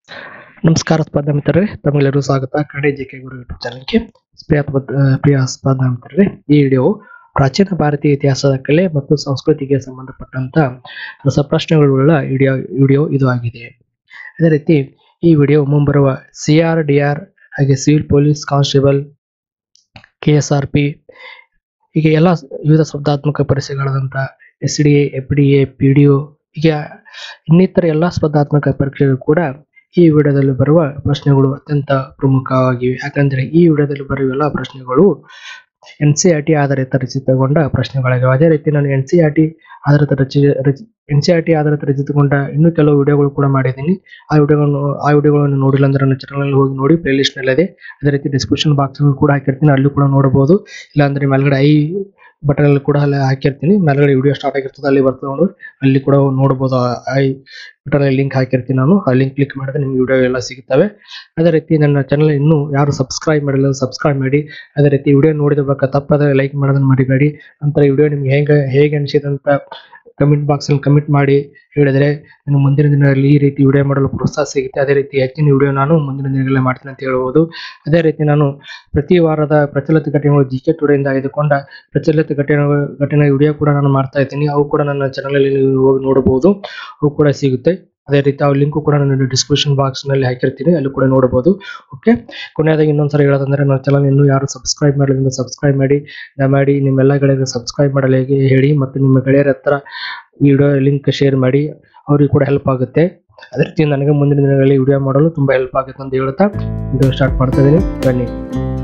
ನಮಸ್ಕಾರ ಸ್ಪರ್ಧಾ ಮಿತ್ರರೇ ತಮ್ಮೆಲ್ಲರಿಗೂ ಸ್ವಾಗತ Kannada J K Guru YouTube ಚಾನಲ್ಗೆ ಪ್ರಿಯ ಸ್ಪರ್ಧ- ಪ್ರಿಯ ಸ್ಪರ್ಧಾ ಮಿತ್ರರೇ ಈ ವಿಡಿಯೋ ಪ್ರಾಚೀನ ಭಾರತೀಯ ಇತಿಹಾಸದ ಕಲೆ ಮತ್ತು ಸಂಸ್ಕೃತಿಗೆ ಸಂಬಂಧಪಟ್ಟಂತ ರಸಪ್ರಶ್ನೆಗಳುಳ್ಳ ವಿಡಿಯೋ ವಿಡಿಯೋ ಇದು ಆಗಿದೆ ಅದೇ ರೀತಿ ಈ ವಿಡಿಯೋ ಮುಂಬರುವ ಸಿ ಆರ್ ಡಿ ಆರ್ ಹಾಗೆ civil police constable K S R P ಹೀಗೆ ಎಲ್ಲ ವಿವಿಧ ಸ್ಪರ್ಧಾತ್ಮಕ ಪರೀಕ್ಷೆಗಳಾದಂಥ S D A F D A P D O ಹೀಗೆ ಇನ್ನಿತರ ಎಲ್ಲ ಸ್ಪರ್ಧಾತ್ಮಕ ಪರೀಕ್ಷೆಗಳು ಕೂಡ ಈ ವಿಡಿಯೋದಲ್ಲಿ ಬರುವ ಪ್ರಶ್ನೆಗಳು ಅತ್ಯಂತ ಪ್ರಮುಖವಾಗಿವೆ ಯಾಕಂದ್ರೆ ಈ ವಿಡಿಯೋದಲ್ಲಿ ಬರುವ ಎಲ್ಲ ಪ್ರಶ್ನೆಗಳು ಎನ್ ಸಿ ಆರ್ ಟಿ ಆಧಾರಿತ ರಚಿತಗೊಂಡ ಪ್ರಶ್ನೆಗಳಾಗಿವೆ ಅದೇ ರೀತಿ ನಾನು ಎನ್ ಸಿ ಆರ್ ಟಿ ಆಧಾರಿತ ರಚಿ ಎನ್ ಸಿ ಆರ್ ಟಿ ಆಧಾರಿತ ರಚಿತಗೊಂಡ ಇನ್ನೂ ಕೆಲವು ವಿಡಿಯೋಗಳು ಕೂಡ ಮಾಡಿದ್ದೀನಿ ಆ ವಿಡಿಯೋಗಳನ್ನು ಆ ವಿಡಿಯೋಗಳನ್ನು ನೋಡಿಲ್ಲ ಅಂದ್ರೆ ನನ್ನ ಚಾನಲ್ ಹೋಗಿ ನೋಡಿ ಪ್ಲೇ ಲಿಸ್ಟ್ ನಲ್ಲಿದೆ ಅದೇ ರೀತಿ ಡಿಸ್ಕ್ರಿಪ್ಷನ್ ಬಾಕ್ಸ್ ಕೂಡ ಹಾಕಿರ್ತೀನಿ ಅಲ್ಲಿ ಕೂಡ ನೋಡಬಹುದು ಇಲ್ಲಾಂದ್ರೆ ಮೇಲ್ಗಡೆ ಐ ಬಟನ್ ಅಲ್ಲಿ ಕೂಡ ಅಲ್ಲಿ ಹಾಕಿರ್ತೀನಿ ಮೇಲ್ಗಡೆ ವಿಡಿಯೋ ಸ್ಟಾರ್ಟ್ ಆಗಿರ್ತದೆ ಅಲ್ಲಿ ಬರ್ತದೆ ನೋಡಿ ಅಲ್ಲಿ ಕೂಡ ನೋಡಬಹುದು ಐ ಬಟನ್ ಲಿಂಕ್ ಹಾಕಿರ್ತೀನಿ ನಾನು ಆ ಲಿಂಕ್ ಕ್ಲಿಕ್ ಮಾಡಿದ್ರೆ ನಿಮ್ಗೆ ವಿಡಿಯೋ ಎಲ್ಲ ಸಿಗುತ್ತವೆ ಅದೇ ರೀತಿ ನನ್ನ ಚಾನಲ್ ಇನ್ನೂ ಯಾರು ಸಬ್ಸ್ಕ್ರೈಬ್ ಮಾಡಿಲ್ಲ ಸಬ್ಸ್ಕ್ರೈಬ್ ಮಾಡಿ ಅದೇ ರೀತಿ ವಿಡಿಯೋ ನೋಡಿದ ಬಳಿಕ ತಪ್ಪದೆ ಲೈಕ್ ಮಾಡೋದನ್ನ ಮರಿಬೇಡಿ ನಂತರ ವಿಡಿಯೋ ನಿಮ್ಗೆ ಹೇಗೆ ಹೇಗೆ ಅನಿಸಿದೆ ಅಂತ ಕಮೆಂಟ್ ಬಾಕ್ಸ್ ಅಲ್ಲಿ ಕಮೆಂಟ್ ಮಾಡಿ ಹೇಳಿದ್ರೆ ಇನ್ನು ಮುಂದಿನ ದಿನಗಳಲ್ಲಿ ಈ ರೀತಿ ವಿಡಿಯೋ ಮಾಡಲು ಪ್ರೋತ್ಸಾಹ ಸಿಗುತ್ತೆ ಅದೇ ರೀತಿ ಹೆಚ್ಚಿನ ವಿಡಿಯೋ ನಾನು ಮುಂದಿನ ದಿನಗಳಲ್ಲಿ ಮಾಡ್ತೀನಿ ಅಂತ ಹೇಳ್ಬೋದು ಅದೇ ರೀತಿ ನಾನು ಪ್ರತಿ ವಾರದ ಪ್ರಚಲಿತ ಘಟನೆಗಳು ಜಿ ಕೆ ಟುಡೆಯಿಂದ ಆಯ್ದುಕೊಂಡ ಪ್ರಚಲಿತ ಘಟನೆ ಘಟನೆ ವಿಡಿಯೋ ಕೂಡ ನಾನು ಮಾಡ್ತಾ ಇದ್ದೀನಿ ಅವು ಕೂಡ ನನ್ನ ಚಾನಲ್ ಅಲ್ಲಿ ನೀವು ಹೋಗಿ ನೋಡಬಹುದು ಅವು ಕೂಡ ಸಿಗುತ್ತೆ ಅದೇ ರೀತಿ ಆ ಲಿಂಕ್ ಕೂಡ ನಾನು ಡಿಸ್ಕ್ರಿಪ್ಷನ್ ಬಾಕ್ಸ್ ನಲ್ಲಿ ಹಾಕಿರ್ತೀನಿ ಅಲ್ಲಿ ಕೂಡ ನೋಡಬಹುದು ಓಕೆ ಕೊನೆಯದಾಗಿ ಇನ್ನೊಂದ್ಸರಿ ಹೇಳೋದಂದ್ರೆ ನನ್ನ ಚಾನಲ್ ಇನ್ನೂ ಯಾರು ಸಬ್ಸ್ಕ್ರೈಬ್ ಮಾಡಲಿಲ್ಲ ಸಬ್ಸ್ಕ್ರೈಬ್ ಮಾಡಿ ದಯಮಾಡಿ ನಿಮ್ಮೆಲ್ಲ ಗೆಳೆಯರಿಗೆ ಸಬ್ಸ್ಕ್ರೈಬ್ ಮಾಡಲು ಹೇಗೆ ಹೇಳಿ ಮತ್ತು ನಿಮ್ಮ ಗೆಳೆಯರ ಹತ್ರ ವಿಡಿಯೋ ಲಿಂಕ್ ಶೇರ್ ಮಾಡಿ ಅವ್ರಿಗೆ ಕೂಡ ಹೆಲ್ಪ್ ಆಗುತ್ತೆ ಅದೇ ರೀತಿ ನನಗೆ ಮುಂದಿನ ದಿನಗಳಲ್ಲಿ ವಿಡಿಯೋ ಮಾಡಲು ತುಂಬಾ ಹೆಲ್ಪ್ ಆಗುತ್ತೆ ಅಂತ ಹೇಳ್ತಾ ವಿಡಿಯೋ ಸ್ಟಾರ್ಟ್ ಮಾಡ್ತಾ ಇದ್ದೀನಿ ಬನ್ನಿ